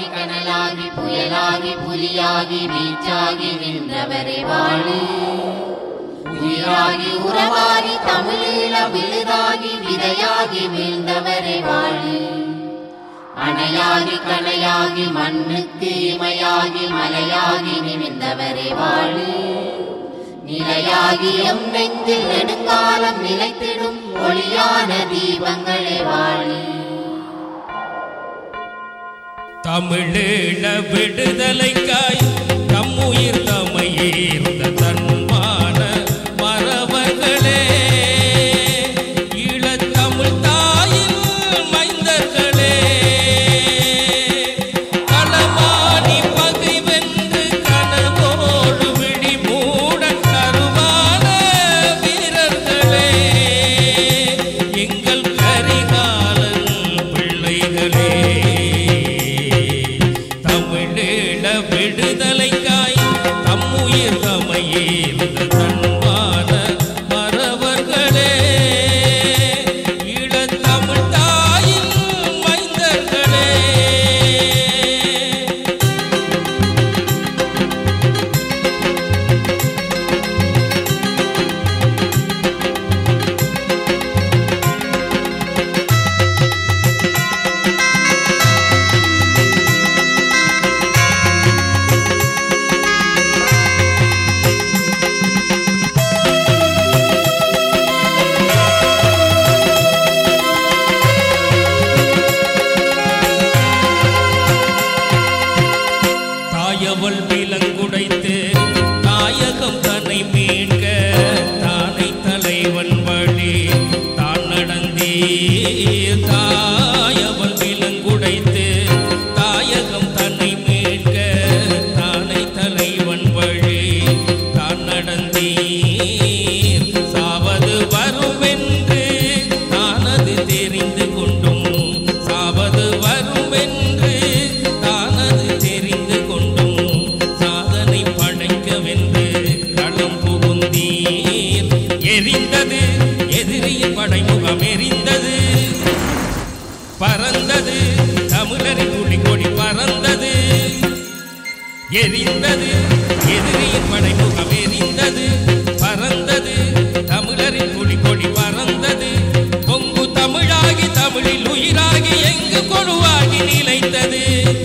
கனலாகி புயலாகி புலியாகி வீச்சாகி நின்றவரை வாழு உயிராகி உறவாகி தமிழீழ விழுதாகி விதையாகி வீழ்ந்தவரை வாழு அணையாகி கணையாகி மண்ணுக்கு இமையாகி மலையாகி நிமிர்ந்தவரை வாழு நிலையாகி எம் நெஞ்சில் நெடுங்காலம் நிலைத்திடும் ஒளியான தீபங்களே வாழு தமிழீழ விடுதலைக்காய் தம்முயிர் தமையேர்ந்த தன்மான மறவர்களே ஈழத்தமிழ் தாயின் மைந்தர்களே களவாணி பகை வென்று கனவோடு விழி மூட கருவான வீரர்களே எங்கள் கரிகாலன் பிள்ளைகளே தமிழீழ விடுதலைக்காய் தம்முயிர் தமையேர்ந்த தன்மான மறவர்களே ஈழத்தமிழ் தாயின் மைந்தர்களே தாயவள் விலங்குடைத்து தாயகம் தன்னை மீட்க தானை தலைவன் வழி தான் நடந்தே தாயவள் விலங்குடைத்து தாயகம் தன்னை மீட்க தானை தலைவன் வழி தான் நடந்தே சாவது வருமென்று தானது தெரிந்து கொண்டும் சாவது வருமென்று தானது தெரிந்து கொண்டும் சாதனை படைக்கவென்று களம் புகுந்தீர் எரிந்தது எதிரியின் படைமுகம் எரிந்தது பறந்தது தமிழரின் புலிகொடி பறந்தது எரிந்தது எதிரியின் படைமுகம் எரிந்தது பறந்தது தமிழரின் புலிகொடி பறந்தது பொங்கு தமிழாகி தமிழில் உயிராகி எங்கு கொழுவாகி நிலைத்தது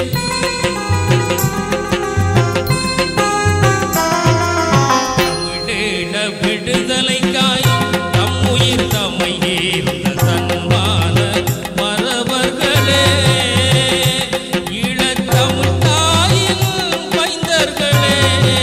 தமிழீழ விடுதலைக்காய் தம்முயிர் தம்மை ஏந்த தன்மான மறவர்களே ஈழத்தமிழ் தாயின் மைந்தர்களே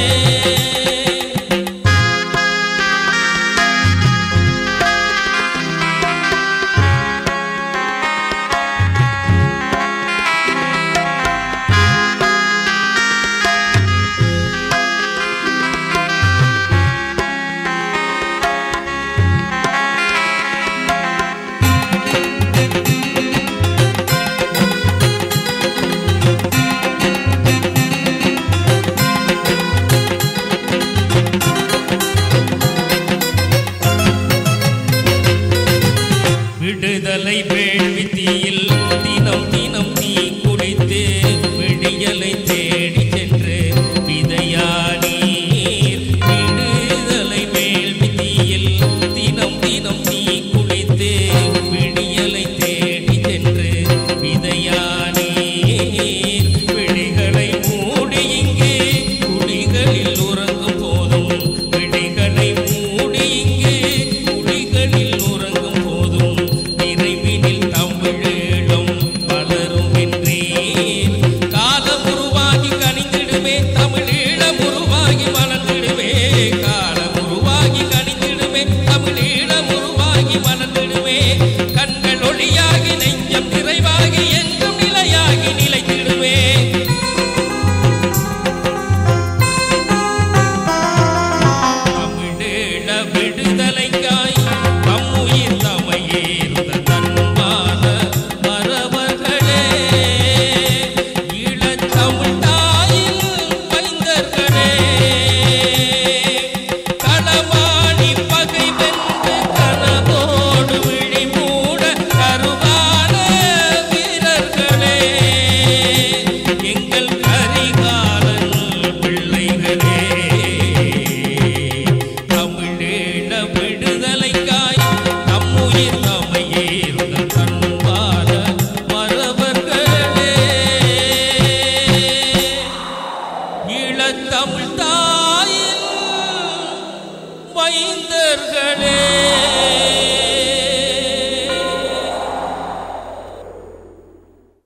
விடுதலை வேள்வி தீயில் தினம் தினம் நீ குடித்து விடியலை தேடி சென்று விதையானீர் விடுதலை வேள்வி தீயில் தினம் தினம் நீ குடித்து விடியலை தேடி சென்று விதையானீர் விழிகளை மூடி இங்கே குழிகளில் உறங்கும் போதும் விழிகளை மூடி இங்கே குழிகளில் உறங்கும் போதும் நிறைவினில் மகளே